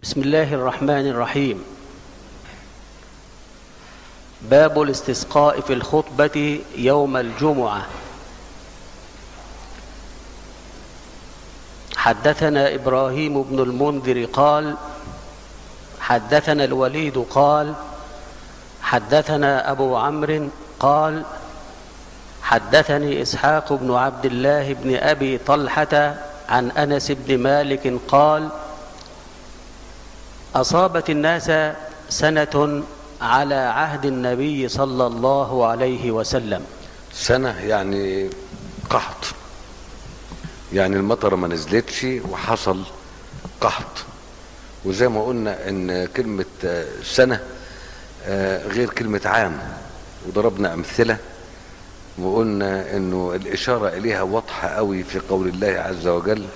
بسم الله الرحمن الرحيم باب الاستسقاء في الخطبة يوم الجمعة حدثنا إبراهيم بن المنذر قال حدثنا الوليد قال حدثنا أبو عمرو قال حدثني إسحاق بن عبد الله بن أبي طلحة عن أنس بن مالك قال أصابت الناس سنة على عهد النبي صلى الله عليه وسلم سنة يعني قحط يعني المطر ما نزلتش وحصل قحط وزي ما قلنا ان كلمة سنة غير كلمة عام وضربنا امثلة وقلنا انه الاشارة اليها واضحة قوي في قول الله عز وجل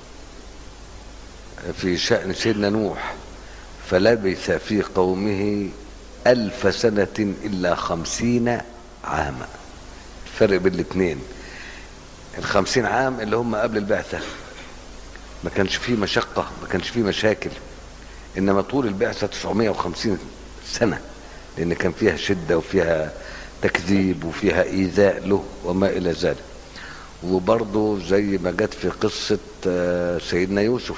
في شأن سيدنا نوح فلبث في قومه ألف سنة إلا خمسين عاما الفرق بين الاثنين الخمسين عام اللي هم قبل البعثة ما كانش فيه مشقة ما كانش فيه مشاكل إنما طول البعثة 950 سنة لأن كان فيها شدة وفيها تكذيب وفيها إيذاء له وما إلى ذلك وبرضه زي ما جت في قصة سيدنا يوسف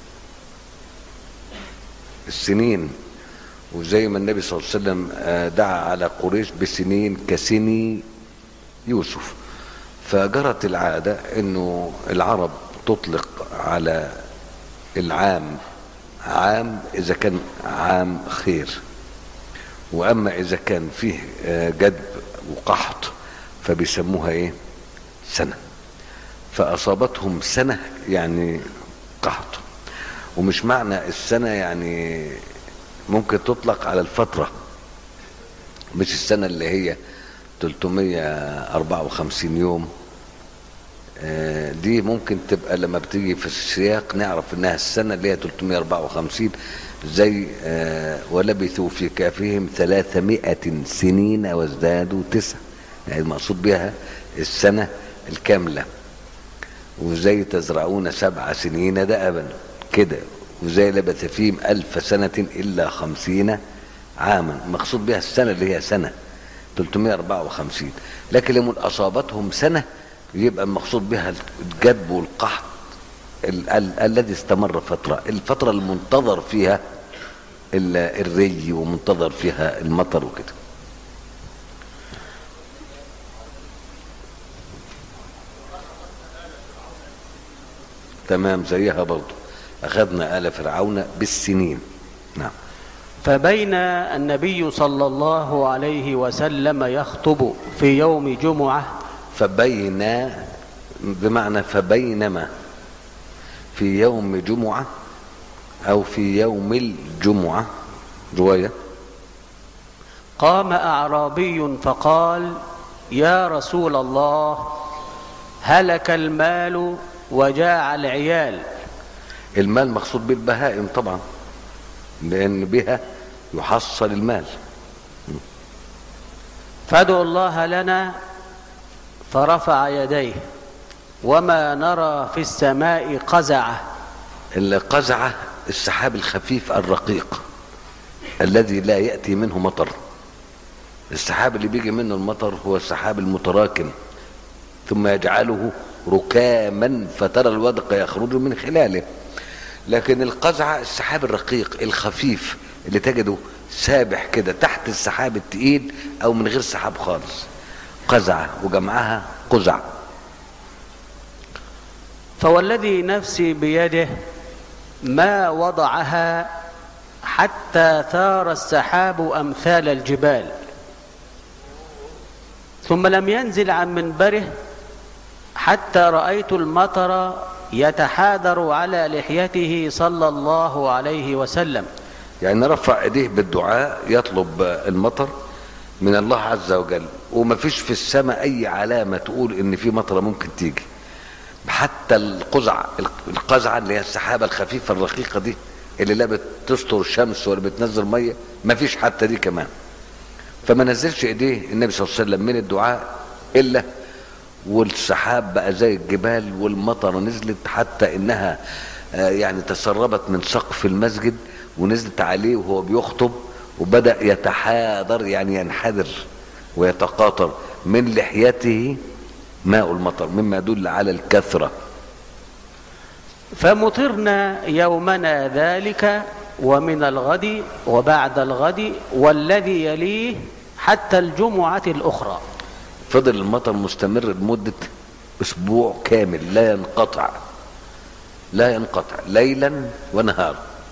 السنين وزي ما النبي صلى الله عليه وسلم دعا على قريش بسنين كسني يوسف فجرت العادة انه العرب تطلق على العام عام اذا كان عام خير واما اذا كان فيه جدب وقحط فبيسموها ايه سنة فاصابتهم سنة يعني قحط ومش معنى السنة يعني ممكن تطلق على الفترة مش السنة اللي هي 354 يوم دي ممكن تبقى لما بتيجي في السياق نعرف انها السنة اللي هي 354 زي ولبثوا في كافهم 300 سنين وازدادوا تسع يعني المقصود بها السنة الكاملة وزي تزرعون سبع سنين دأبا كده وزي لبث فيهم ألف سنة إلا خمسين عاما مقصود بها السنة اللي هي سنة 354 لكن لمن أصابتهم سنة يبقى المقصود بها الجدب والقحط ال ال الذي استمر فترة الفترة المنتظر فيها الري ومنتظر فيها المطر وكده تمام زيها برضه أخذنا آل فرعون بالسنين نعم فبين النبي صلى الله عليه وسلم يخطب في يوم جمعة فبين بمعنى فبينما في يوم جمعة أو في يوم الجمعة رواية قام أعرابي فقال يا رسول الله هلك المال وجاع العيال المال مقصود بالبهائم طبعا لأن بها يحصل المال فادعوا الله لنا فرفع يديه وما نرى في السماء قزعة القزعة السحاب الخفيف الرقيق الذي لا يأتي منه مطر السحاب اللي بيجي منه المطر هو السحاب المتراكم ثم يجعله ركاما فترى الودق يخرج من خلاله لكن القزعة السحاب الرقيق الخفيف اللي تجده سابح كده تحت السحاب التقيل او من غير سحاب خالص قزعة وجمعها قزع فوالذي نفسي بيده ما وضعها حتى ثار السحاب امثال الجبال ثم لم ينزل عن منبره حتى رايت المطر يتحاذر على لحيته صلى الله عليه وسلم يعني رفع ايديه بالدعاء يطلب المطر من الله عز وجل وما فيش في السماء اي علامه تقول ان في مطره ممكن تيجي حتى القزع القزعه اللي هي السحابه الخفيفه الرقيقه دي اللي لا بتستر الشمس ولا بتنزل ميه ما فيش حتى دي كمان فما نزلش ايديه النبي صلى الله عليه وسلم من الدعاء الا والسحاب بقى زي الجبال والمطر نزلت حتى انها يعني تسربت من سقف المسجد ونزلت عليه وهو بيخطب وبدأ يتحاضر يعني ينحدر ويتقاطر من لحيته ماء المطر مما يدل على الكثرة فمطرنا يومنا ذلك ومن الغد وبعد الغد والذي يليه حتى الجمعة الأخرى فضل المطر مستمر لمدة أسبوع كامل لا ينقطع لا ينقطع ليلا ونهارا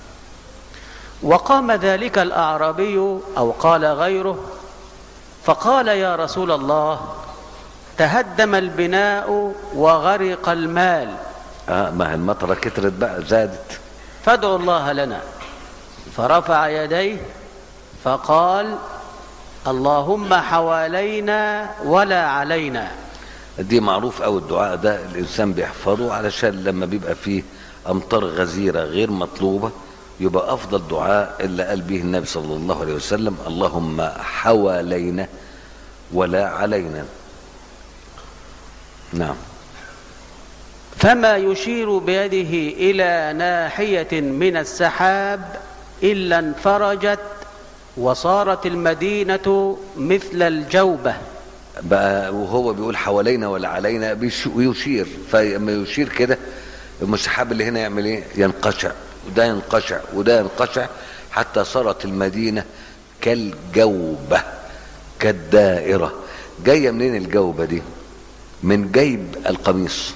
وقام ذلك الأعرابي أو قال غيره فقال يا رسول الله تهدم البناء وغرق المال آه ما هي المطرة كترت بقى زادت فادعوا الله لنا فرفع يديه فقال اللهم حوالينا ولا علينا دي معروف أو الدعاء ده الإنسان بيحفظه علشان لما بيبقى فيه أمطار غزيرة غير مطلوبة يبقى أفضل دعاء اللي قال به النبي صلى الله عليه وسلم اللهم حوالينا ولا علينا نعم فما يشير بيده إلى ناحية من السحاب إلا انفرجت وصارت المدينة مثل الجوبة بقى وهو بيقول حوالينا ولا علينا بيش- ويشير فلما يشير كده السحاب اللي هنا يعمل ايه ينقشع وده ينقشع وده ينقشع حتى صارت المدينة كالجوبة كالدائرة جاية منين الجوبة دي من جيب القميص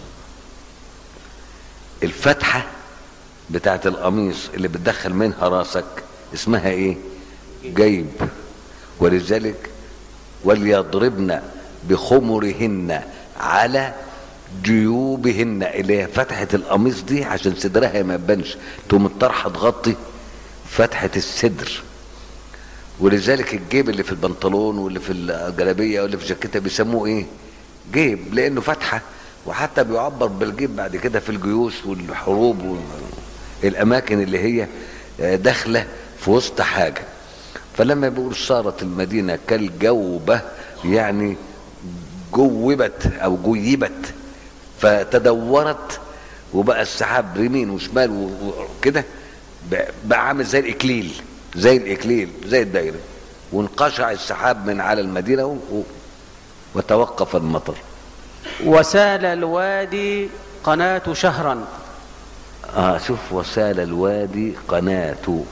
الفتحة بتاعت القميص اللي بتدخل منها راسك اسمها ايه جيب ولذلك وليضربن بخمرهن على جيوبهن اللي هي فتحة القميص دي عشان صدرها ما يبانش تقوم الطرحة تغطي فتحة الصدر ولذلك الجيب اللي في البنطلون واللي في الجلابية واللي في الجاكيتة بيسموه ايه جيب لانه فتحة وحتى بيعبر بالجيب بعد كده في الجيوش والحروب والاماكن اللي هي داخلة في وسط حاجة فلما بيقول صارت المدينة كالجوبة يعني جوبت او جيبت فتدورت وبقى السحاب يمين وشمال وكده بقى عامل زي الاكليل زي الاكليل زي الدايره وانقشع السحاب من على المدينه و... وتوقف المطر وسال الوادي قناة شهرا اه شوف وسال الوادي قناته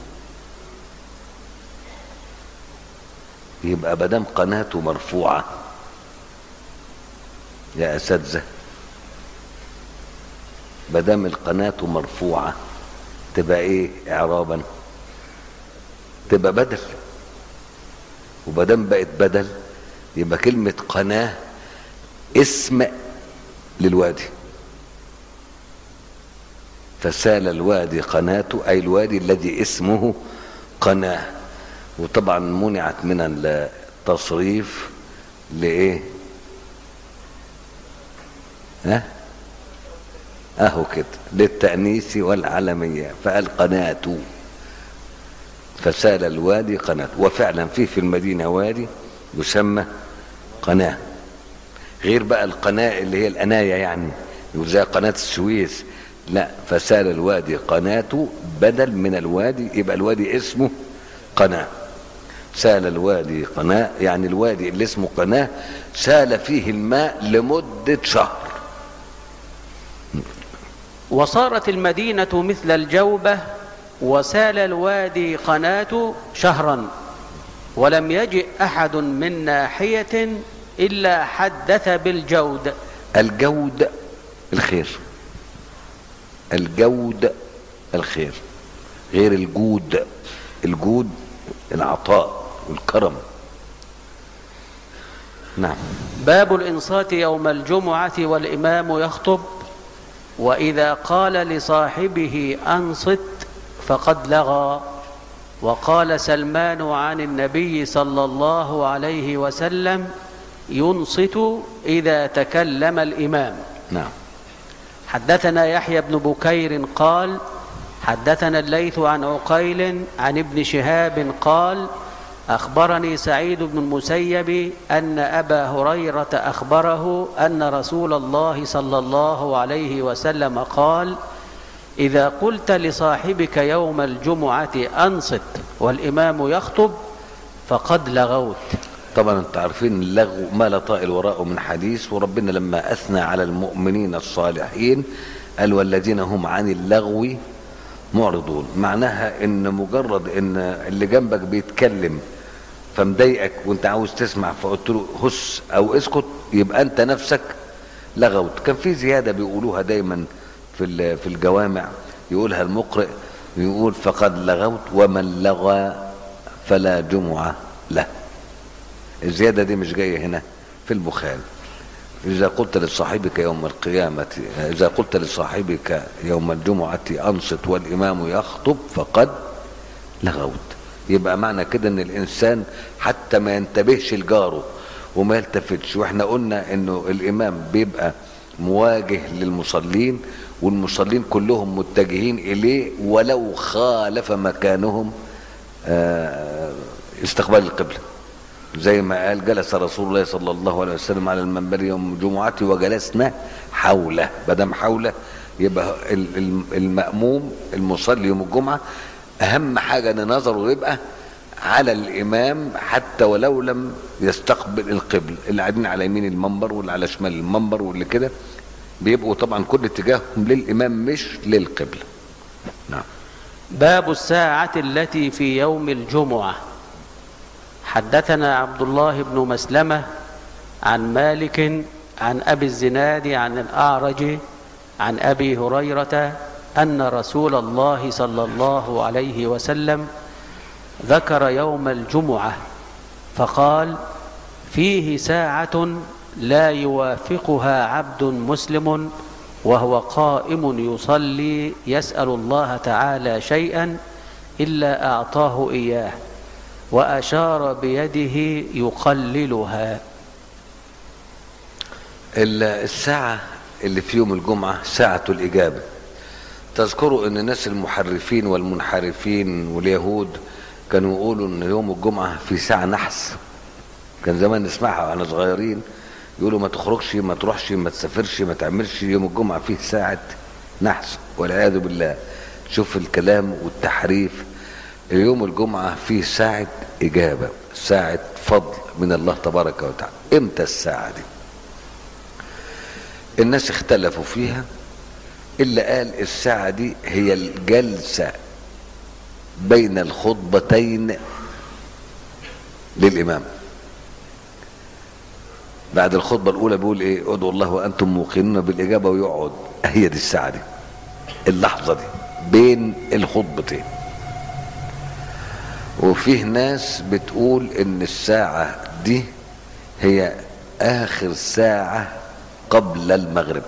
يبقى مادام قناته مرفوعه يا اساتذه مادام القناه مرفوعه تبقى ايه اعرابا تبقى بدل ومادام بقت بدل يبقى كلمه قناه اسم للوادي فسال الوادي قناته اي الوادي الذي اسمه قناه وطبعا منعت من التصريف لايه ها اهو كده للتأنيث والعلمية فقال قناة فسال الوادي قناة وفعلا فيه في المدينة وادي يسمى قناة غير بقى القناة اللي هي الأناية يعني زي قناة السويس لا فسال الوادي قناة بدل من الوادي يبقى الوادي اسمه قناة سال الوادي قناة يعني الوادي اللي اسمه قناة سال فيه الماء لمدة شهر وصارت المدينة مثل الجوبة وسال الوادي قناة شهرا ولم يجئ أحد من ناحية إلا حدث بالجود الجود الخير الجود الخير غير الجود الجود العطاء والكرم نعم باب الإنصات يوم الجمعة والإمام يخطب وإذا قال لصاحبه أنصت فقد لغى وقال سلمان عن النبي صلى الله عليه وسلم ينصت إذا تكلم الإمام نعم حدثنا يحيى بن بكير قال حدثنا الليث عن عقيل عن ابن شهاب قال اخبرني سعيد بن المسيب ان ابا هريره اخبره ان رسول الله صلى الله عليه وسلم قال إذا قلت لصاحبك يوم الجمعة أنصت والإمام يخطب فقد لغوت طبعا انت عارفين اللغو ما لا طائل وراءه من حديث وربنا لما اثنى على المؤمنين الصالحين قال والذين هم عن اللغو معرضون معناها ان مجرد ان اللي جنبك بيتكلم فمضايقك وانت عاوز تسمع فقلت له هس او اسكت يبقى انت نفسك لغوت كان في زياده بيقولوها دايما في ال- في الجوامع يقولها المقرئ يقول فقد لغوت ومن لغى فلا جمعه له الزيادة دي مش جاية هنا في البخاري إذا قلت لصاحبك يوم القيامة إذا قلت لصاحبك يوم الجمعة أنصت والإمام يخطب فقد لغوت يبقى معنى كده إن الإنسان حتى ما ينتبهش لجاره وما يلتفتش وإحنا قلنا إنه الإمام بيبقى مواجه للمصلين والمصلين كلهم متجهين إليه ولو خالف مكانهم آه، استقبال القبله زي ما قال جلس رسول الله صلى الله عليه وسلم على المنبر يوم الجمعة وجلسنا حوله بدم حوله يبقى ال- ال- المأموم المصلي يوم الجمعة أهم حاجة أن نظره يبقى على الإمام حتى ولو لم يستقبل القبل اللي قاعدين على يمين المنبر واللي على شمال المنبر واللي كده بيبقوا طبعا كل اتجاههم للإمام مش للقبلة نعم باب الساعة التي في يوم الجمعة حدثنا عبد الله بن مسلمة عن مالك عن أبي الزناد عن الأعرج عن أبي هريرة أن رسول الله صلى الله عليه وسلم ذكر يوم الجمعة فقال فيه ساعة لا يوافقها عبد مسلم وهو قائم يصلي يسأل الله تعالى شيئا إلا أعطاه إياه وأشار بيده يقللها ال- الساعة اللي في يوم الجمعة ساعة الإجابة تذكروا أن الناس المحرفين والمنحرفين واليهود كانوا يقولوا أن يوم الجمعة في ساعة نحس كان زمان نسمعها واحنا صغيرين يقولوا ما تخرجش ما تروحش ما تسافرش ما تعملش يوم الجمعة فيه ساعة نحس والعياذ بالله شوف الكلام والتحريف يوم الجمعة فيه ساعة إجابة ساعة فضل من الله تبارك وتعالى إمتى الساعة دي الناس اختلفوا فيها إلا قال الساعة دي هي الجلسة بين الخطبتين للإمام بعد الخطبة الأولى بيقول إيه ادعوا الله وأنتم موقنون بالإجابة ويقعد هي دي الساعة دي اللحظة دي بين الخطبتين وفيه ناس بتقول إن الساعة دي هي آخر ساعة قبل المغرب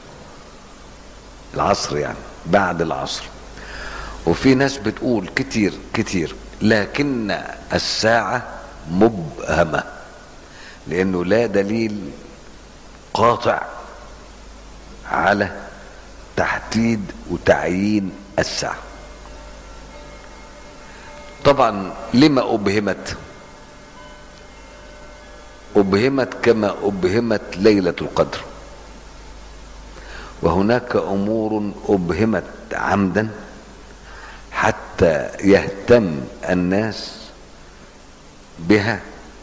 العصر يعني بعد العصر وفي ناس بتقول كتير كتير لكن الساعة مبهمة لأنه لا دليل قاطع على تحديد وتعيين الساعة طبعا لما أبهمت أبهمت كما أبهمت ليلة القدر وهناك أمور أبهمت عمدا حتى يهتم الناس بها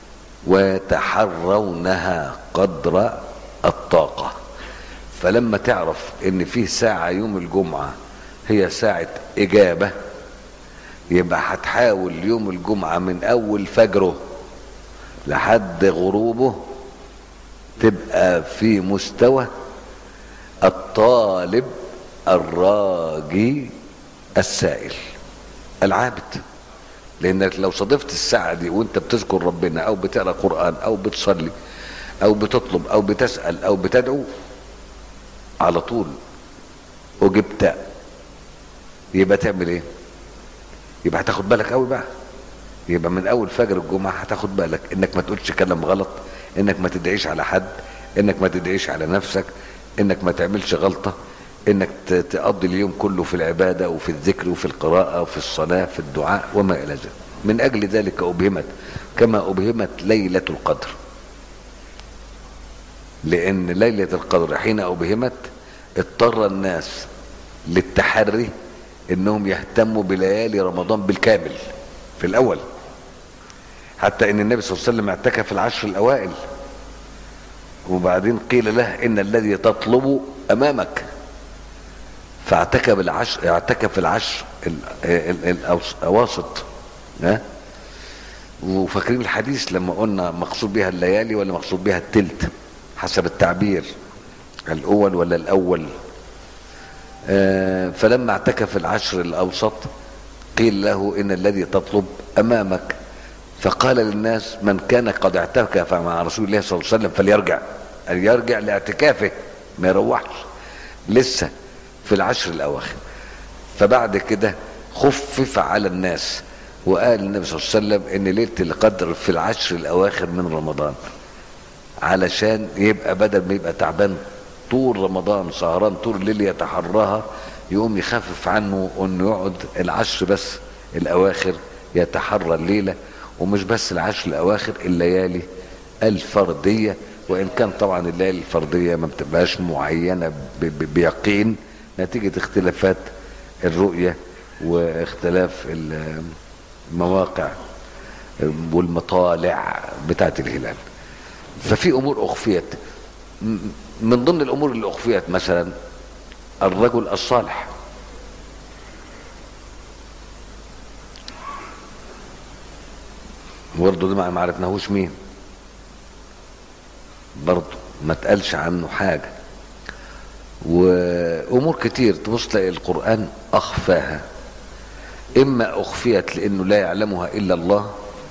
ويتحرونها قدر الطاقة فلما تعرف ان في ساعة يوم الجمعة هي ساعة اجابة يبقى هتحاول يوم الجمعة من اول فجره لحد غروبه تبقى في مستوى الطالب الراجي السائل العابد لانك لو صادفت الساعه دي وانت بتذكر ربنا او بتقرا قران او بتصلي او بتطلب او بتسال او بتدعو على طول وجبت يبقى تعمل ايه يبقى هتاخد بالك قوي بقى يبقى من اول فجر الجمعه هتاخد بالك انك ما تقولش كلام غلط انك ما تدعيش على حد انك ما تدعيش على نفسك انك ما تعملش غلطه انك ت- تقضي اليوم كله في العباده وفي الذكر وفي القراءه وفي الصلاه في الدعاء وما الى ذلك من اجل ذلك ابهمت كما ابهمت ليله القدر لان ليله القدر حين ابهمت اضطر الناس للتحري انهم يهتموا بليالي رمضان بالكامل في الاول حتى ان النبي صلى الله عليه وسلم اعتكف العشر الاوائل وبعدين قيل له ان الذي تطلب امامك فاعتكف العشر اعتكف العشر ال- ال- الاواسط ها وفاكرين الحديث لما قلنا مقصود بها الليالي ولا مقصود بها التلت حسب التعبير الاول ولا الاول آه، فلما اعتكف العشر الاوسط قيل له ان الذي تطلب امامك فقال للناس من كان قد اعتكف مع رسول الله صلى الله عليه وسلم فليرجع أن يرجع لاعتكافه ما يروحش لسه في العشر الاواخر فبعد كده خفف على الناس وقال النبي صلى الله عليه وسلم ان ليله القدر في العشر الاواخر من رمضان علشان يبقى بدل ما يبقى تعبان طول رمضان سهران طول الليل يتحراها يقوم يخفف عنه انه يقعد العشر بس الاواخر يتحرى الليله ومش بس العشر الاواخر الليالي الفرديه وان كان طبعا الليالي الفرديه ما بتبقاش معينه ب- ب- بيقين نتيجه اختلافات الرؤيه واختلاف المواقع والمطالع بتاعت الهلال ففي امور اخفيت م- من ضمن الامور اللي اخفيت مثلا الرجل الصالح برضه ده ما ما عرفناهوش مين برضه ما تقالش عنه حاجه وامور كتير تبص تلاقي القران اخفاها اما اخفيت لانه لا يعلمها الا الله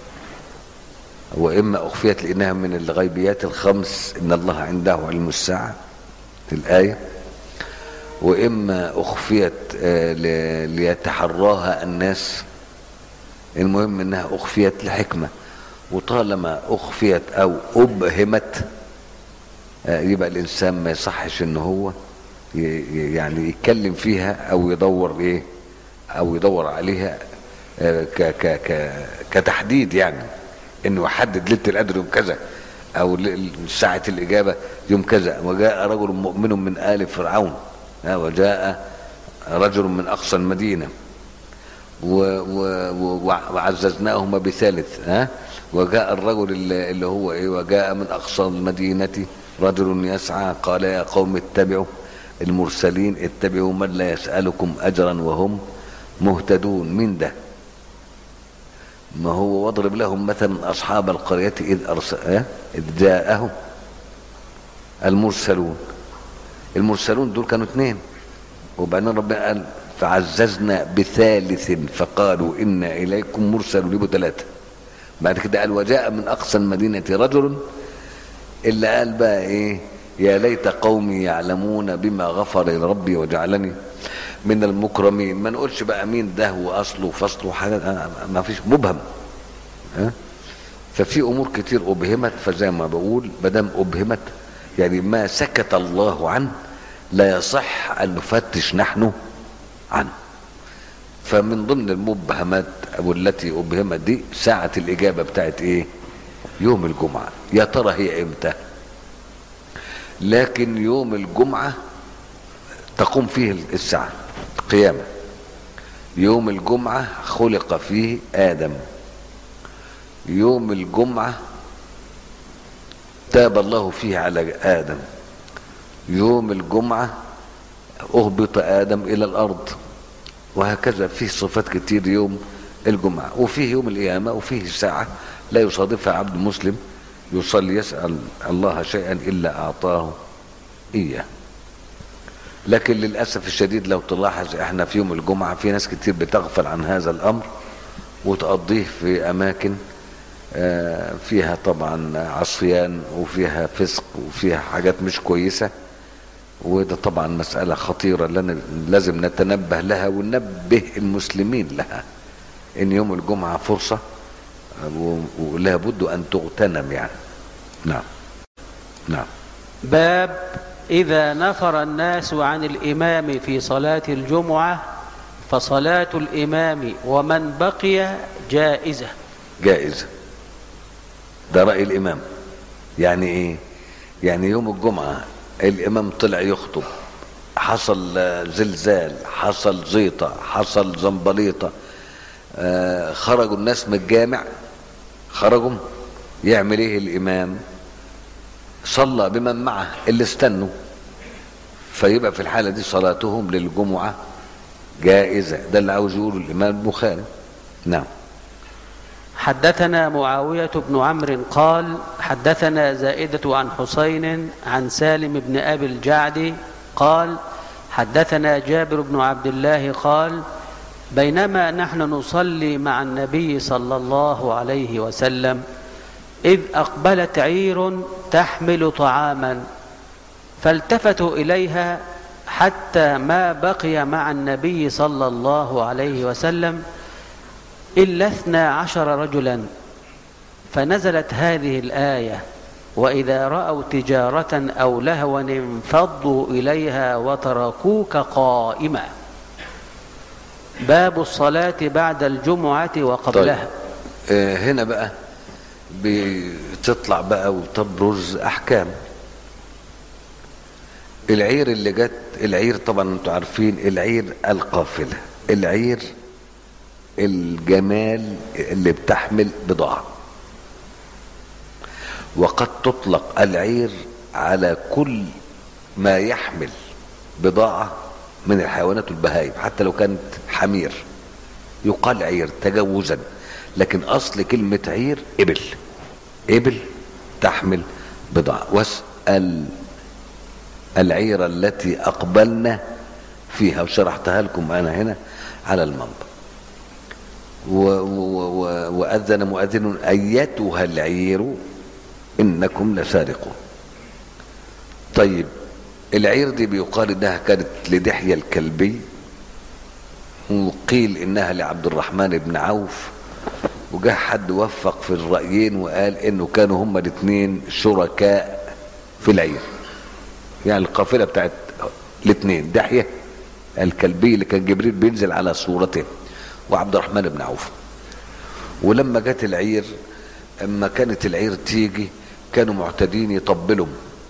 واما اخفيت لانها من الغيبيات الخمس ان الله عنده علم الساعه الايه واما اخفيت آه، ل- ليتحراها الناس المهم انها اخفيت لحكمه وطالما اخفيت او ابهمت آه، يبقى الانسان ما يصحش ان هو ي- ي- يعني يتكلم فيها او يدور ايه او يدور عليها آه، ك ك ك كتحديد يعني انه يحدد ليله القدر يوم كذا او ل- ساعه الاجابه يوم كذا وجاء رجل مؤمن من ال فرعون آه، وجاء رجل من اقصى المدينه و- و- و- وعززناهما بثالث ها وجاء الرجل اللي اللي هو ايه وجاء من اقصى المدينه رجل يسعى قال يا قوم اتبعوا المرسلين اتبعوا من لا يسالكم اجرا وهم مهتدون مين ده ما هو واضرب لهم مثلا اصحاب القريه اذ أرس... اه؟ اذ جاءهم المرسلون المرسلون دول كانوا اثنين وبعدين ربنا قال فعززنا بثالث فقالوا انا اليكم مرسلون يبقوا ثلاثه بعد كده قال وجاء من اقصى المدينه رجل الا قال بقى ايه يا ليت قومي يعلمون بما غفر لي ربي وجعلني من المكرمين ما نقولش بقى مين ده واصله وفصله وحاجات آه، ما فيش مبهم ها ففي امور كتير ابهمت فزي ما بقول ما دام ابهمت يعني ما سكت الله عنه لا يصح ان نفتش نحن عنه فمن ضمن المبهمات او التي ابهمت دي ساعه الاجابه بتاعت ايه يوم الجمعه يا ترى هي امتى لكن يوم الجمعه تقوم فيه الساعه قيامه يوم الجمعه خلق فيه ادم يوم الجمعه تاب الله فيه على ادم يوم الجمعه اهبط ادم الى الارض وهكذا فيه صفات كتير يوم الجمعه وفيه يوم القيامه وفيه ساعه لا يصادفها عبد مسلم يصلي يسال الله شيئا الا اعطاه اياه لكن للاسف الشديد لو تلاحظ احنا في يوم الجمعه في ناس كتير بتغفل عن هذا الامر وتقضيه في اماكن آه، فيها طبعا عصيان وفيها فسق وفيها حاجات مش كويسه وده طبعا مسألة خطيرة لنا لازم نتنبه لها وننبه المسلمين لها إن يوم الجمعة فرصة و- ولا بد أن تغتنم يعني نعم نعم باب إذا نفر الناس عن الإمام في صلاة الجمعة فصلاة الإمام ومن بقي جائزة جائزة ده رأي الإمام يعني إيه يعني يوم الجمعة الإمام طلع يخطب حصل آه، زلزال حصل زيطة حصل زنبليطة آه، خرجوا الناس من الجامع خرجوا يعمل ايه الامام صلى بمن معه اللي استنوا فيبقى في الحالة دي صلاتهم للجمعة جائزة ده اللي عاوز يقوله الإمام البخاري نعم حدثنا معاوية بن عمرو قال حدثنا زائدة عن حسين عن سالم بن أبي الجعد قال حدثنا جابر بن عبد الله قال بينما نحن نصلي مع النبي صلى الله عليه وسلم إذ أقبلت عير تحمل طعاما فالتفتوا إليها حتى ما بقي مع النبي صلى الله عليه وسلم إلا اثنا عشر رجلا فنزلت هذه الآية وإذا رأوا تجارة أو لهوا انفضوا إليها وتركوك قائما باب الصلاة بعد الجمعة وقبلها طيب. آه هنا بقى بتطلع بقى وتبرز أحكام العير اللي جت العير طبعا انتوا عارفين العير القافلة العير الجمال اللي بتحمل بضاعة وقد تطلق العير على كل ما يحمل بضاعة من الحيوانات والبهائم حتى لو كانت حمير يقال عير تجوزا لكن أصل كلمة عير إبل إبل تحمل بضاعة واسأل العيرة التي أقبلنا فيها وشرحتها لكم أنا هنا على المنبر وأذن مؤذن أيتها العير إنكم لسارقون طيب العير دي بيقال إنها كانت لدحية الكلبي وقيل إنها لعبد الرحمن بن عوف وجاء حد وفق في الرأيين وقال إنه كانوا هما الاثنين شركاء في العير يعني القافلة بتاعت الاثنين دحية الكلبي اللي كان جبريل بينزل على صورته وعبد الرحمن بن عوف ولما جت العير اما كانت العير تيجي كانوا معتادين يطبلوا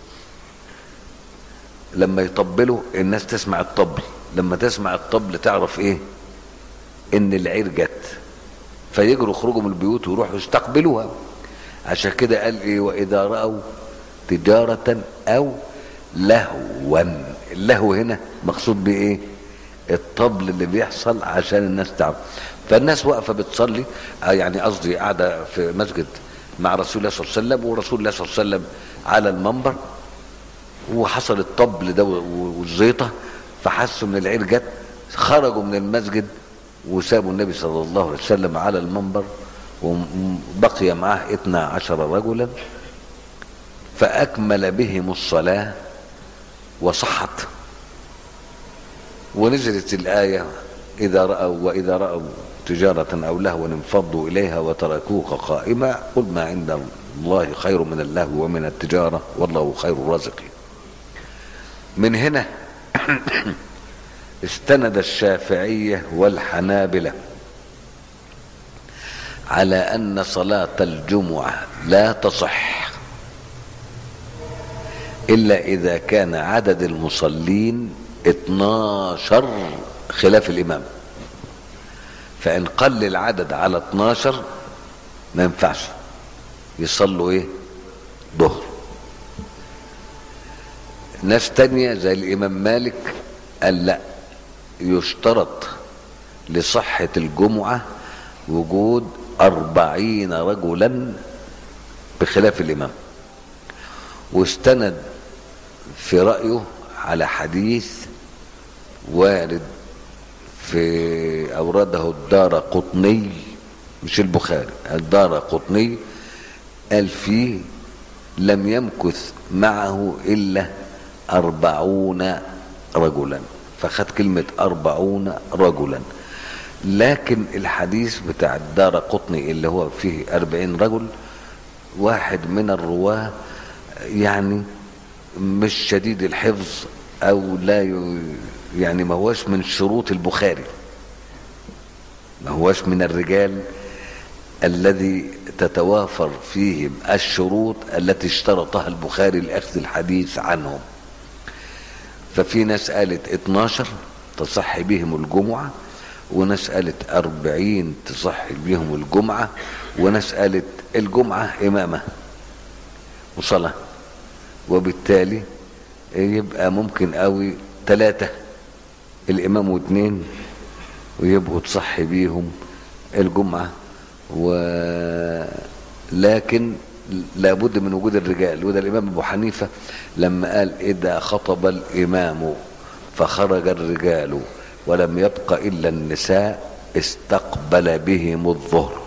لما يطبلوا الناس تسمع الطبل لما تسمع الطبل تعرف ايه ان العير جت فيجروا يخرجوا من البيوت ويروحوا يستقبلوها عشان كده قال ايه واذا راوا تجاره او لهوا اللهو هنا مقصود بايه الطبل اللي بيحصل عشان الناس تعرف فالناس واقفه بتصلي يعني قصدي قاعده في مسجد مع رسول الله صلى الله عليه وسلم ورسول الله صلى الله عليه وسلم على المنبر وحصل الطبل ده والزيطه فحسوا ان العير جت خرجوا من المسجد وسابوا النبي صلى الله عليه وسلم على المنبر وبقي معه 12 رجلا فأكمل بهم الصلاة وصحت ونزلت الآية إذا رأوا وإذا رأوا تجارة أو لهوا انفضوا إليها وتركوك قائما قل ما عند الله خير من اللهو ومن التجارة والله خير الرازقين من هنا استند الشافعية والحنابلة على أن صلاة الجمعة لا تصح إلا إذا كان عدد المصلين 12 خلاف الإمام فإن قل العدد على 12 ما ينفعش يصلوا إيه ظهر ناس تانية زي الإمام مالك قال لا يشترط لصحة الجمعة وجود أربعين رجلا بخلاف الإمام واستند في رأيه على حديث وارد في أورده الدار قطني مش البخاري الدار قطني قال فيه لم يمكث معه إلا أربعون رجلا فخد كلمة أربعون رجلا لكن الحديث بتاع الدار قطني اللي هو فيه أربعين رجل واحد من الرواه يعني مش شديد الحفظ او لا يعني ما هوش من شروط البخاري ما هوش من الرجال الذي تتوافر فيهم الشروط التي اشترطها البخاري لاخذ الحديث عنهم ففي ناس قالت 12 تصح بهم الجمعة وناس قالت 40 تصح بهم الجمعة وناس قالت الجمعة إمامة وصلاة وبالتالي يبقى ممكن قوي ثلاثة الإمام واثنين ويبقوا تصحي بيهم الجمعة ولكن لابد من وجود الرجال وده الإمام أبو حنيفة لما قال إذا خطب الإمام فخرج الرجال ولم يبق إلا النساء استقبل بهم الظهر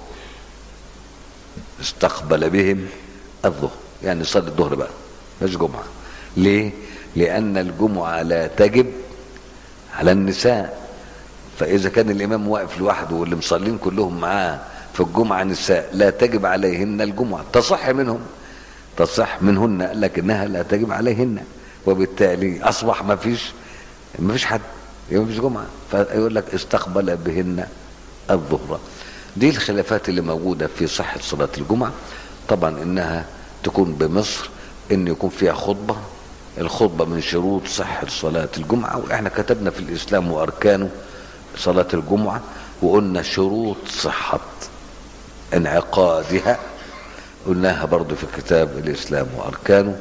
استقبل بهم الظهر يعني صلي الظهر بقى مش جمعة ليه لأن الجمعة لا تجب على النساء فإذا كان الإمام واقف لوحده واللي مصلين كلهم معاه في الجمعة نساء لا تجب عليهن الجمعة تصح منهم تصح منهن لكنها لا تجب عليهن وبالتالي أصبح ما فيش ما فيش حد ما فيش جمعة فيقول لك استقبل بهن الظهر دي الخلافات اللي موجودة في صحة صلاة الجمعة طبعا إنها تكون بمصر إن يكون فيها خطبة الخطبة من شروط صحة صلاة الجمعة وإحنا كتبنا في الإسلام وأركانه صلاة الجمعة وقلنا شروط صحة انعقادها قلناها برضو في كتاب الإسلام وأركانه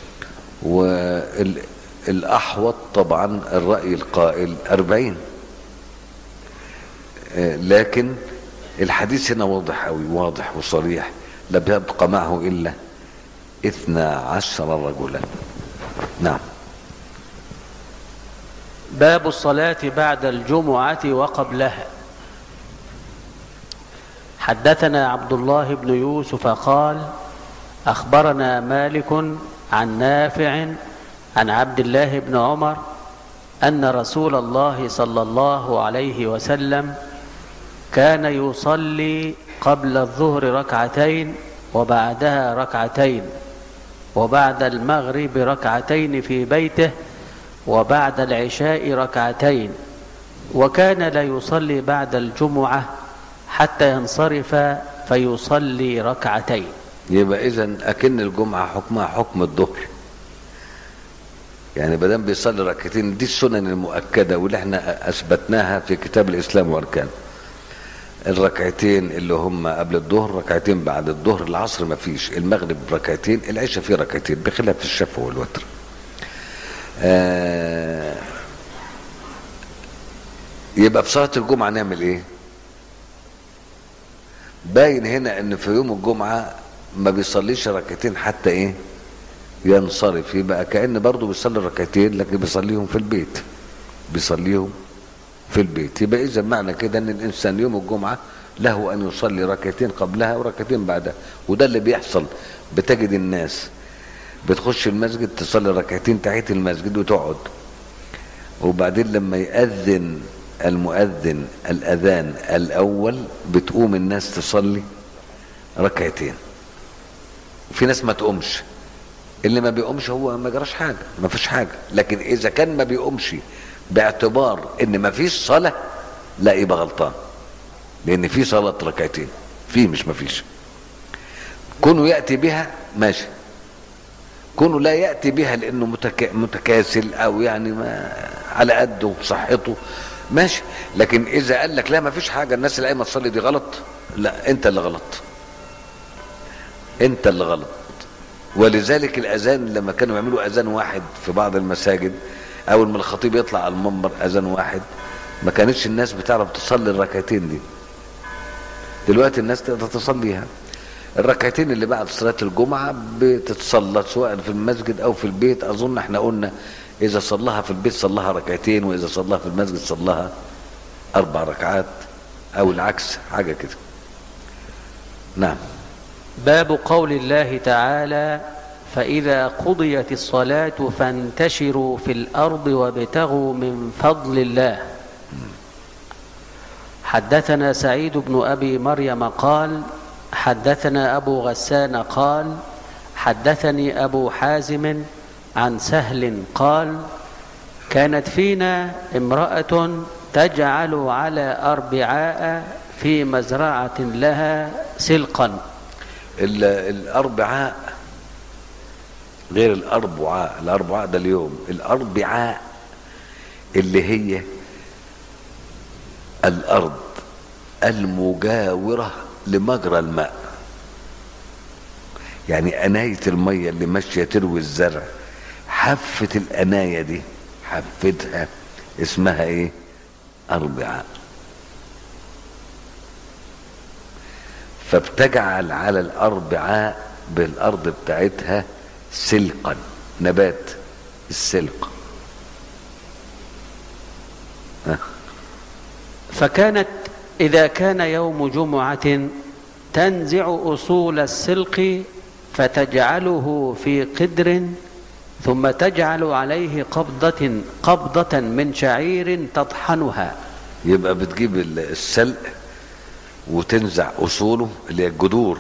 والأحوط طبعا الرأي القائل أربعين لكن الحديث هنا واضح أوي واضح وصريح لا بيبقى معه إلا اثنا عشر رجلا نعم باب الصلاة بعد الجمعة وقبلها حدثنا عبد الله بن يوسف قال أخبرنا مالك عن نافع عن عبد الله بن عمر أن رسول الله صلى الله عليه وسلم كان يصلي قبل الظهر ركعتين وبعدها ركعتين وبعد المغرب ركعتين في بيته وبعد العشاء ركعتين وكان لا يصلي بعد الجمعة حتى ينصرف فيصلي ركعتين يبقى إذا أكن الجمعة حكمها حكم الظهر يعني بدل بيصلي ركعتين دي السنن المؤكدة واللي احنا أثبتناها في كتاب الإسلام وأركانه الركعتين اللي هم قبل الظهر ركعتين بعد الظهر العصر ما فيش المغرب ركعتين العشاء فيه ركعتين بخلاف الشفع والوتر آه يبقى في صلاة الجمعة نعمل ايه باين هنا ان في يوم الجمعة ما بيصليش ركعتين حتى ايه ينصرف يبقى كأن برضه بيصلي ركعتين لكن بيصليهم في البيت بيصليهم في البيت يبقى اذا معنى كده ان الانسان يوم الجمعه له ان يصلي ركعتين قبلها وركعتين بعدها وده اللي بيحصل بتجد الناس بتخش المسجد تصلي ركعتين تحيه المسجد وتقعد وبعدين لما يأذن المؤذن الأذان الأول بتقوم الناس تصلي ركعتين في ناس ما تقومش اللي ما بيقومش هو ما جراش حاجة ما فيش حاجة لكن إذا كان ما بيقومش باعتبار ان ما فيش صلاة لا يبقى غلطان لان في صلاة ركعتين في مش ما فيش كونه يأتي بها ماشي كونه لا يأتي بها لانه متك... متكاسل او يعني ما على قده صحته ماشي لكن اذا قال لك لا ما فيش حاجة الناس اللي قايمة تصلي دي غلط لا انت اللي غلط انت اللي غلط ولذلك الاذان لما كانوا يعملوا اذان واحد في بعض المساجد اول ما الخطيب يطلع على المنبر اذان واحد ما كانتش الناس بتعرف تصلي الركعتين دي دلوقتي الناس تقدر تصليها الركعتين اللي بعد صلاة الجمعة بتتصلى سواء في المسجد أو في البيت أظن احنا قلنا إذا صلاها في البيت صلاها ركعتين وإذا صلاها في المسجد صلاها أربع ركعات أو العكس حاجة كده نعم باب قول الله تعالى فإذا قضيت الصلاة فانتشروا في الأرض وابتغوا من فضل الله حدثنا سعيد بن أبي مريم قال حدثنا أبو غسان قال حدثني أبو حازم عن سهل قال كانت فينا امرأة تجعل على أربعاء في مزرعة لها سلقا الأربعاء غير الأربعاء الأربعاء ده اليوم الأربعاء اللي هي الارض المجاوره لمجرى الماء يعني انايه الميه اللي ماشيه تروي الزرع حفه الانايه دي حفتها اسمها ايه اربعاء فبتجعل على الاربعاء بالارض بتاعتها سلقا نبات السلق ها. فكانت إذا كان يوم جمعة تنزع أصول السلق فتجعله في قدر ثم تجعل عليه قبضة قبضة من شعير تطحنها يبقى بتجيب ال- السلق وتنزع اصوله اللي هي الجذور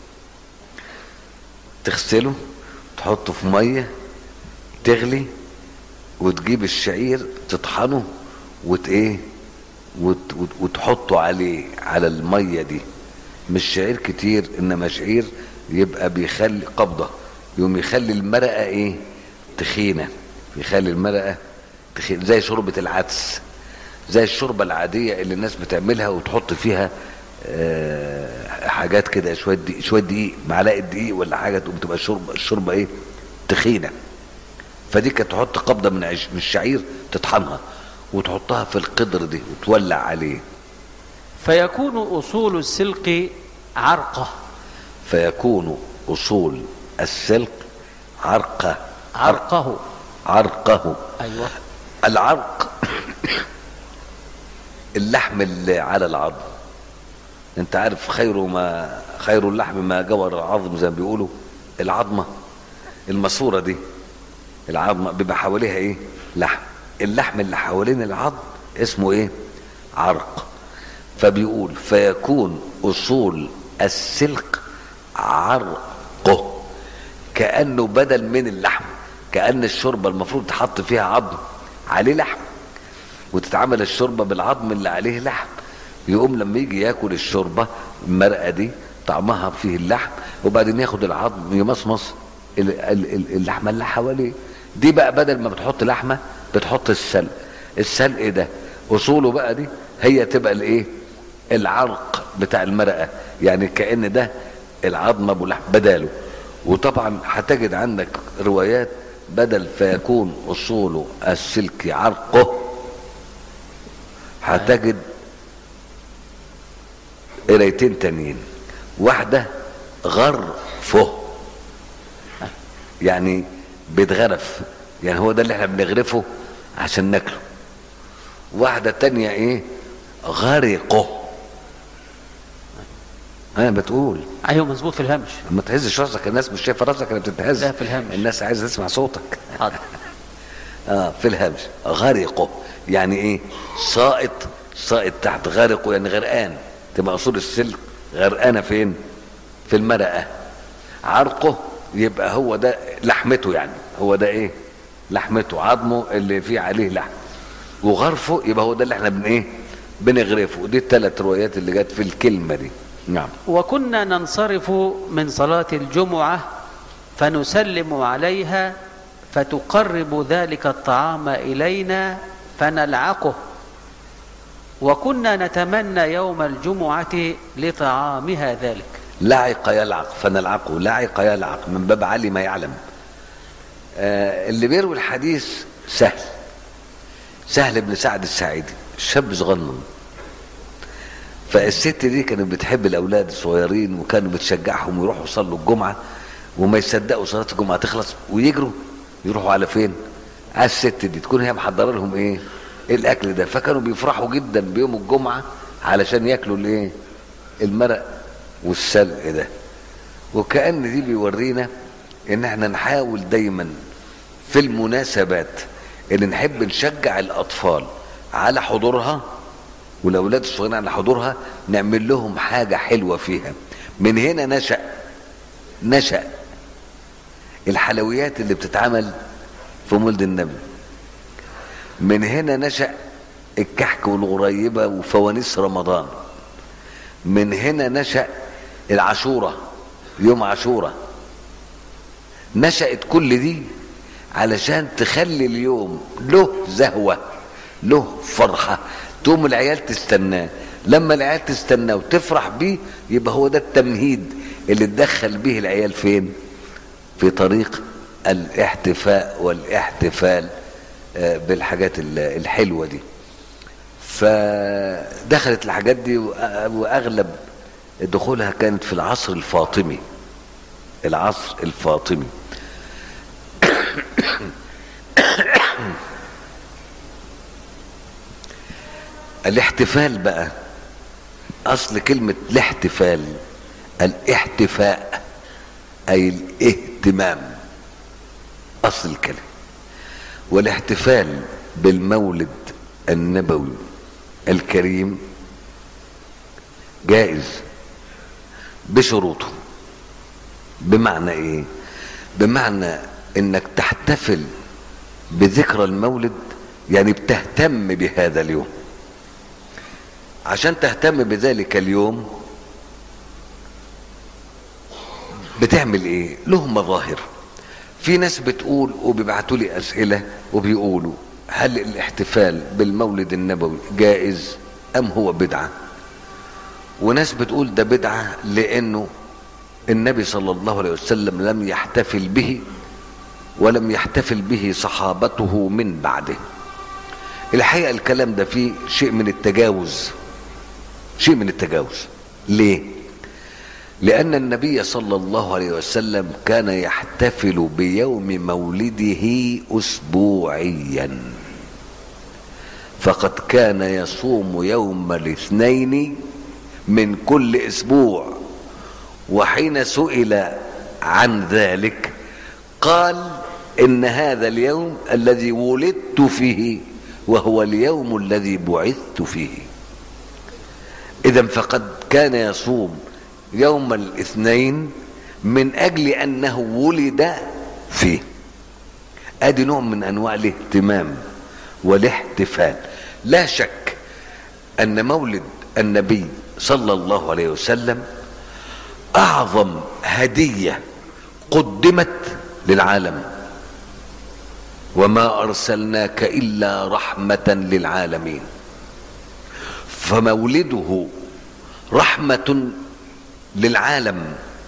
تغسله تحطه في ميه تغلي وتجيب الشعير تطحنه وت ايه وت وت وتحطه عليه على الميه دي مش شعير كتير انما شعير يبقى بيخلي قبضه يقوم يخلي المرقه ايه تخينه يخلي المرقه تخينه زي شوربه العدس زي الشوربه العاديه اللي الناس بتعملها وتحط فيها آه، حاجات كده شويه دقيق شويه دقيق معلقه دقيق ولا حاجه تقوم تبقى الشوربه الشوربه ايه تخينه فدي كانت تحط قبضه من عش من الشعير تطحنها وتحطها في القدر دي وتولع عليه فيكون أصول السلق عرقة فيكون اصول السلق عرقه عرقه عرقه أيوة العرق اللحم اللي على العظم انت عارف خير ما خير اللحم ما جور العظم زي ما بيقولوا العظمه الماسوره دي العظمه بيبقى حواليها ايه لحم اللحم اللي حوالين العظم اسمه ايه عرق فبيقول فيكون اصول السلق عرقه كانه بدل من اللحم كان الشوربه المفروض تحط فيها عظم عليه لحم وتتعمل الشوربه بالعظم اللي عليه لحم يقوم لما يجي ياكل الشوربه المرقه دي طعمها فيه اللحم وبعدين ياخد العظم يمصمص ال- ال- ال- اللحمه اللي حواليه دي بقى بدل ما بتحط لحمه بتحط السلق السلق ده اصوله بقى دي هي تبقى الايه العرق بتاع المرقه يعني كان ده العظم ابو لحم بداله وطبعا هتجد عندك روايات بدل فيكون اصول السلك عرقه هتجد قرايتين تانيين واحده غرفه يعني بيتغرف يعني هو ده اللي احنا بنغرفه عشان ناكله واحده تانية ايه غرقه انا بتقول أيوة مظبوط في الهمش ما تهزش راسك الناس مش شايفه راسك اللي بتتهز لا، في الهمش. الناس عايزه تسمع صوتك حاضر اه في الهمش غرقه يعني ايه ساقط ساقط تحت غرقه يعني غرقان تبقى اصول السلك غرقانه فين في المرقه عرقه يبقى هو ده لحمته يعني هو ده ايه لحمته عظمه اللي فيه عليه لحم وغرفه يبقى هو ده اللي احنا بن ايه بنغرفه دي الثلاث روايات اللي جت في الكلمه دي نعم وكنا ننصرف من صلاة الجمعة فنسلم عليها فتقرب ذلك الطعام إلينا فنلعقه وكنا نتمنى يوم الجمعة لطعامها ذلك لعق يلعق فنلعقه لعق يلعق من باب علي ما يعلم آه اللي بيروي الحديث سهل سهل بن سعد الساعدي شاب صغنن فالست دي كانت بتحب الاولاد الصغيرين وكانوا بتشجعهم ويروحوا يصلوا الجمعه وما يصدقوا صلاه الجمعه تخلص ويجروا يروحوا على فين؟ على الست دي تكون هي محضره لهم ايه؟ الاكل ده فكانوا بيفرحوا جدا بيوم الجمعه علشان ياكلوا الايه؟ المرق والسلق ده وكأن دي بيورينا ان احنا نحاول دايما في المناسبات ان نحب نشجع الاطفال على حضورها والاولاد الصغيرين على حضورها نعمل لهم حاجه حلوه فيها من هنا نشا نشا الحلويات اللي بتتعمل في مولد النبي من هنا نشا الكحك والغريبه وفوانيس رمضان من هنا نشا العاشوره يوم عاشوره نشأت كل دي علشان تخلي اليوم له زهوة له فرحة تقوم العيال تستناه لما العيال تستناه وتفرح بيه يبقى هو ده التمهيد اللي تدخل به العيال فين في طريق الاحتفاء والاحتفال آه، بالحاجات ال- الحلوة دي فدخلت الحاجات دي وأ- واغلب دخولها كانت في العصر الفاطمي العصر الفاطمي الاحتفال بقى اصل كلمة الاحتفال الاحتفاء اي الاهتمام اصل الكلمة والاحتفال بالمولد النبوي الكريم جائز بشروطه بمعنى ايه بمعنى انك تحتفل بذكرى المولد يعني بتهتم بهذا اليوم عشان تهتم بذلك اليوم بتعمل ايه له مظاهر في ناس بتقول وبيبعتوا لي اسئله وبيقولوا هل الاحتفال بالمولد النبوي جائز ام هو بدعه وناس بتقول ده بدعه لانه النبي صلى الله عليه وسلم لم يحتفل به ولم يحتفل به صحابته من بعده الحقيقه الكلام ده فيه شيء من التجاوز شيء من التجاوز ليه لأن النبي صلى الله عليه وسلم كان يحتفل بيوم مولده أسبوعيا فقد كان يصوم يوم الاثنين من كل أسبوع وحين سئل عن ذلك قال إن هذا اليوم الذي ولدت فيه وهو اليوم الذي بعثت فيه إذا فقد كان يصوم يوم الاثنين من اجل انه ولد فيه ادي نوع من انواع الاهتمام والاحتفال لا شك ان مولد النبي صلى الله عليه وسلم اعظم هديه قدمت للعالم وما ارسلناك الا رحمه للعالمين فمولده رحمه للعالم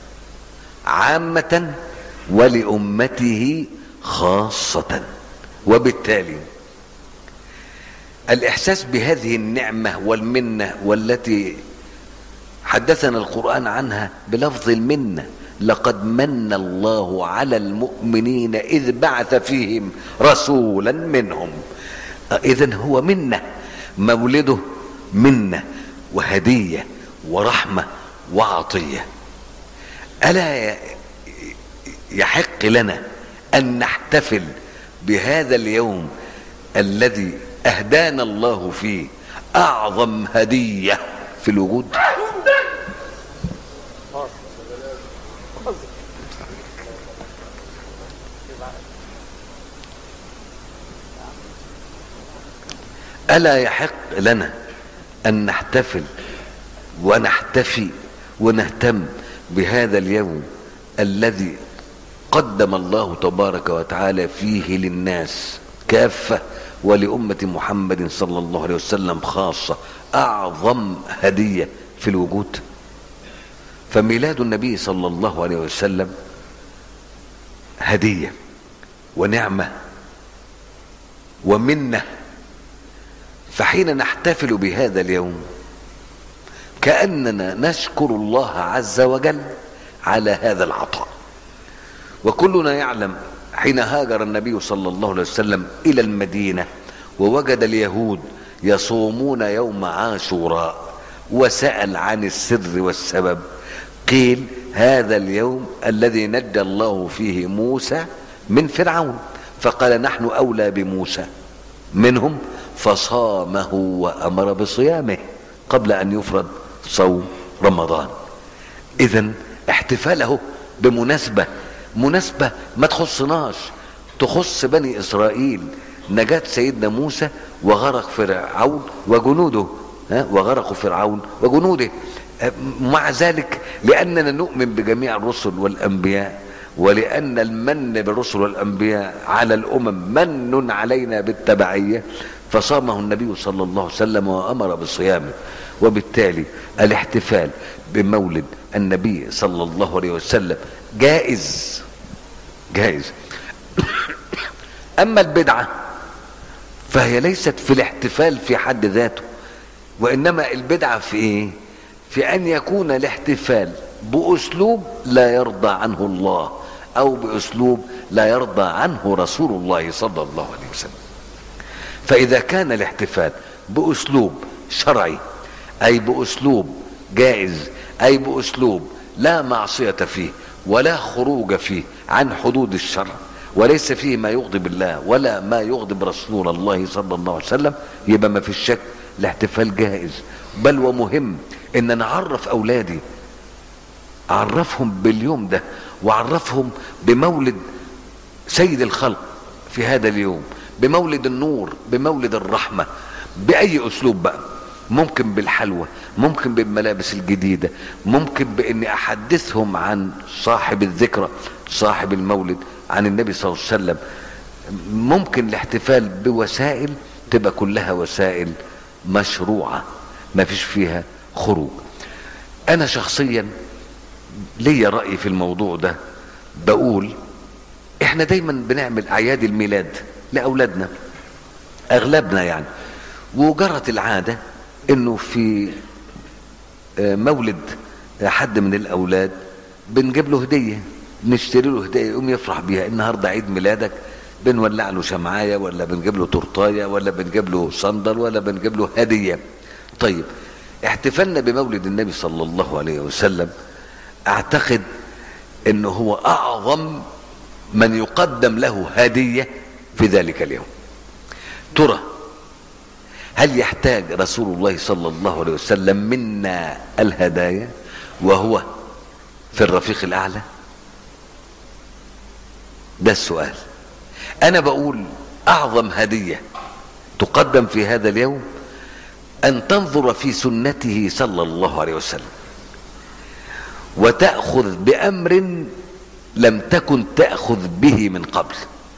عامة ولأمته خاصة وبالتالي الإحساس بهذه النعمة والمنة والتي حدثنا القرآن عنها بلفظ المنة لقد من الله على المؤمنين إذ بعث فيهم رسولا منهم إذا هو منة مولده منة وهدية ورحمة وعطية ألا يحق لنا أن نحتفل بهذا اليوم الذي أهدانا الله فيه أعظم هدية في الوجود ألا يحق لنا أن نحتفل ونحتفي ونهتم بهذا اليوم الذي قدم الله تبارك وتعالى فيه للناس كافة ولأمة محمد صلى الله عليه وسلم خاصة أعظم هدية في الوجود فميلاد النبي صلى الله عليه وسلم هدية ونعمة ومنة فحين نحتفل بهذا اليوم كأننا نشكر الله عز وجل على هذا العطاء وكلنا يعلم حين هاجر النبي صلى الله عليه وسلم إلى المدينة ووجد اليهود يصومون يوم عاشوراء وسأل عن السر والسبب قيل هذا اليوم الذي نجى الله فيه موسى من فرعون فقال نحن أولى بموسى منهم فصامه وأمر بصيامه قبل أن يفرض صوم رمضان اذا احتفاله بمناسبة مناسبة ما تخصناش تخص بني اسرائيل نجاة سيدنا موسى وغرق فرعون وجنوده ها وغرقوا فرعون وجنوده مع ذلك لاننا نؤمن بجميع الرسل والانبياء ولان المن بالرسل والانبياء على الامم من علينا بالتبعيه فصامه النبي صلى الله عليه وسلم وامر بصيامه وبالتالي الاحتفال بمولد النبي صلى الله عليه وسلم جائز جائز اما البدعه فهي ليست في الاحتفال في حد ذاته وانما البدعه في ايه في ان يكون الاحتفال باسلوب لا يرضى عنه الله او باسلوب لا يرضى عنه رسول الله صلى الله عليه وسلم فاذا كان الاحتفال باسلوب شرعي اي باسلوب جائز اي باسلوب لا معصيه فيه ولا خروج فيه عن حدود الشرع وليس فيه ما يغضب الله ولا ما يغضب رسول الله صلى الله عليه وسلم يبقى ما فيش شك الاحتفال جائز بل ومهم ان نعرف اولادي اعرفهم باليوم ده واعرفهم بمولد سيد الخلق في هذا اليوم بمولد النور بمولد الرحمه باي اسلوب بقى ممكن بالحلوى ممكن بالملابس الجديده ممكن باني احدثهم عن صاحب الذكرى صاحب المولد عن النبي صلى الله عليه وسلم ممكن الاحتفال بوسائل تبقى كلها وسائل مشروعه ما فيش فيها خروج انا شخصيا ليا راي في الموضوع ده بقول احنا دايما بنعمل اعياد الميلاد لاولادنا اغلبنا يعني وجرت العاده انه في مولد حد من الاولاد بنجيب له هديه نشتري له هديه يقوم يفرح بيها النهارده عيد ميلادك بنولع له شمعايه ولا بنجيب له تورتايه ولا بنجيب له صندل ولا بنجيب له هديه طيب احتفالنا بمولد النبي صلى الله عليه وسلم اعتقد انه هو اعظم من يقدم له هديه في ذلك اليوم ترى هل يحتاج رسول الله صلى الله عليه وسلم منا الهدايا وهو في الرفيق الاعلى ده السؤال انا بقول اعظم هديه تقدم في هذا اليوم ان تنظر في سنته صلى الله عليه وسلم وتاخذ بامر لم تكن تاخذ به من قبل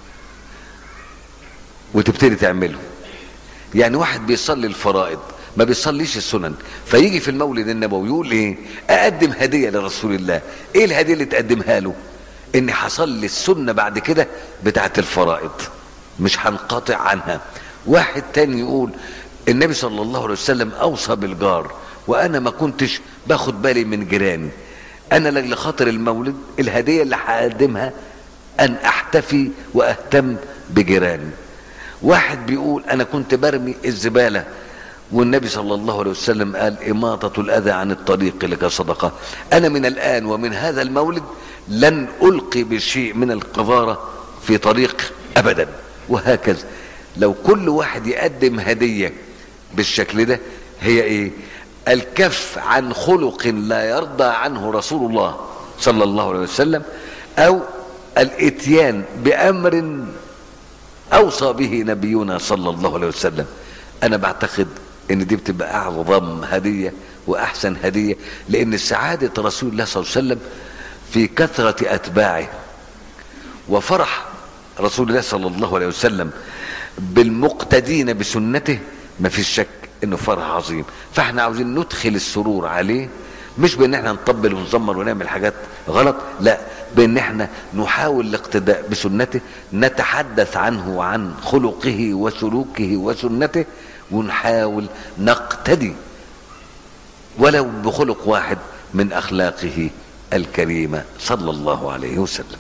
وتبتدي تعمله يعني واحد بيصلي الفرائض ما بيصليش السنن فيجي في المولد النبوي يقول ايه اقدم هديه لرسول الله ايه الهديه اللي تقدمها له اني هصلي السنه بعد كده بتاعت الفرائض مش هنقطع عنها واحد تاني يقول النبي صلى الله عليه وسلم اوصى بالجار وانا ما كنتش باخد بالي من جيراني انا لاجل خاطر المولد الهديه اللي هقدمها ان احتفي واهتم بجيراني واحد بيقول انا كنت برمي الزباله والنبي صلى الله عليه وسلم قال إماطة الأذى عن الطريق لك صدقة أنا من الآن ومن هذا المولد لن ألقي بشيء من القذارة في طريق أبدا وهكذا لو كل واحد يقدم هدية بالشكل ده هي إيه الكف عن خلق لا يرضى عنه رسول الله صلى الله عليه وسلم أو الاتيان بأمر أوصى به نبينا صلى الله عليه وسلم أنا بعتقد ان دي بتبقى اعظم هديه واحسن هديه لان سعاده رسول الله صلى الله عليه وسلم في كثره اتباعه وفرح رسول الله صلى الله عليه وسلم بالمقتدين بسنته ما فيش شك انه فرح عظيم فاحنا عاوزين ندخل السرور عليه مش بان احنا نطبل ونزمر ونعمل حاجات غلط لا بان احنا نحاول الاقتداء بسنته نتحدث عنه وعن خلقه وسلوكه وسنته ونحاول نقتدي ولو بخلق واحد من اخلاقه الكريمه صلى الله عليه وسلم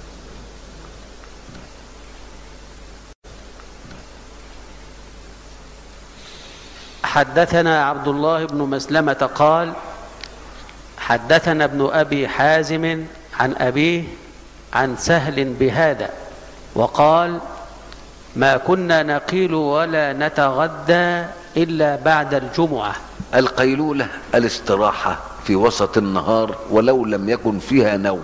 حدثنا عبد الله بن مسلمه قال حدثنا ابن ابي حازم عن ابيه عن سهل بهذا وقال ما كنا نقيل ولا نتغدى الا بعد الجمعه القيلوله الاستراحه في وسط النهار ولو لم يكن فيها نوم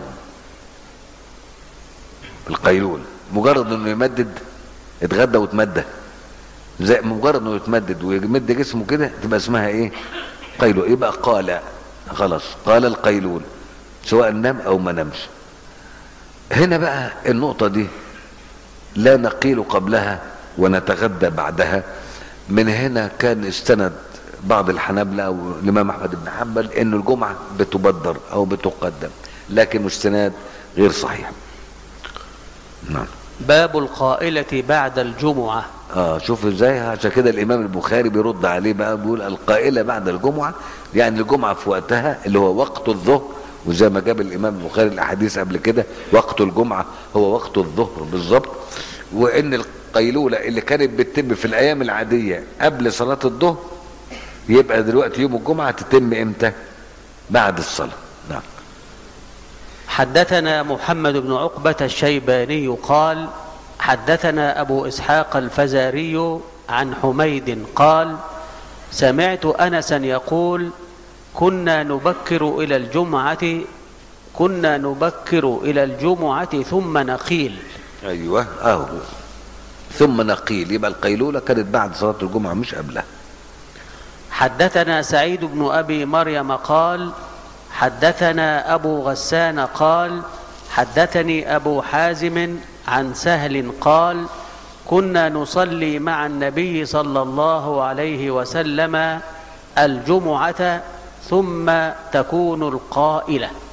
القيلوله مجرد انه يمدد اتغدى وتمدى زي مجرد انه يتمدد ويمد جسمه كده تبقى اسمها ايه قيلوله يبقى قال خلاص قال القيلول سواء نام او ما نامش هنا بقى النقطه دي لا نقيل قبلها ونتغدى بعدها من هنا كان استند بعض الحنابلة أو الإمام أحمد بن حنبل إن الجمعة بتبدر أو بتقدم لكن استناد غير صحيح نعم باب القائلة بعد الجمعة اه شوف ازاي عشان كده الامام البخاري بيرد عليه بقى بيقول القائله بعد الجمعه يعني الجمعه في وقتها اللي هو وقت الظهر وزي ما جاب الامام البخاري الاحاديث قبل كده وقت الجمعه هو وقت الظهر بالظبط وان القيلوله اللي كانت بتتم في الايام العاديه قبل صلاه الظهر يبقى دلوقتي يوم الجمعه تتم امتى؟ بعد الصلاه نعم حدثنا محمد بن عقبة الشيباني قال حدثنا أبو إسحاق الفزاري عن حميد قال سمعت أنسا يقول كنا نبكر إلى الجمعة كنا نبكر إلى الجمعة ثم نقيل ايوه اهو ثم نقيل يبقى القيلوله كانت بعد صلاه الجمعه مش قبلها حدثنا سعيد بن ابي مريم قال حدثنا ابو غسان قال حدثني ابو حازم عن سهل قال كنا نصلي مع النبي صلى الله عليه وسلم الجمعه ثم تكون القائله